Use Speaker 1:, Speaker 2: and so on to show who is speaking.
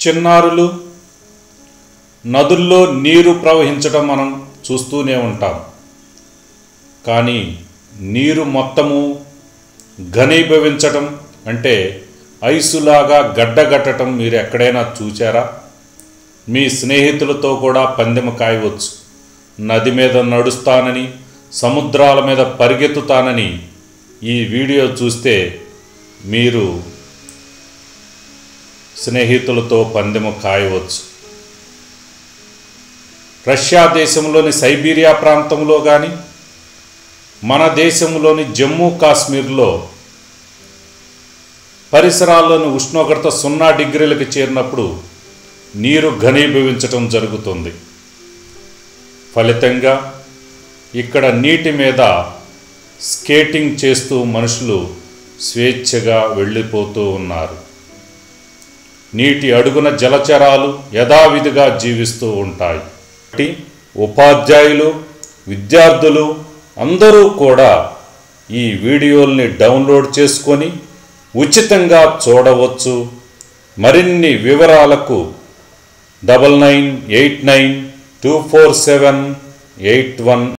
Speaker 1: చిన్నారులు నదుల్లో నీరు ప్రవహించడం మనం చూస్తూనే ఉంటాం కానీ నీరు మొత్తము ఘనీభవించటం అంటే ఐసులాగా గడ్డగట్టడం మీరు ఎక్కడైనా చూచారా మీ స్నేహితులతో కూడా పందెము కాయవచ్చు నది మీద నడుస్తానని సముద్రాల మీద పరిగెత్తుతానని ఈ వీడియో చూస్తే మీరు స్నేహితులతో పందెము కాయవచ్చు రష్యా దేశంలోని సైబీరియా ప్రాంతంలో కానీ మన దేశంలోని జమ్మూ కాశ్మీర్లో పరిసరాల్లోని ఉష్ణోగ్రత సున్నా డిగ్రీలకు చేరినప్పుడు నీరు ఘనీభవించటం జరుగుతుంది ఫలితంగా ఇక్కడ నీటి మీద స్కేటింగ్ చేస్తూ మనుషులు స్వేచ్ఛగా వెళ్ళిపోతూ ఉన్నారు నీటి అడుగున జలచరాలు యథావిధిగా జీవిస్తూ ఉంటాయి కాబట్టి ఉపాధ్యాయులు విద్యార్థులు అందరూ కూడా ఈ వీడియోల్ని డౌన్లోడ్ చేసుకొని ఉచితంగా చూడవచ్చు మరిన్ని వివరాలకు double nine eight nine two four seven eight one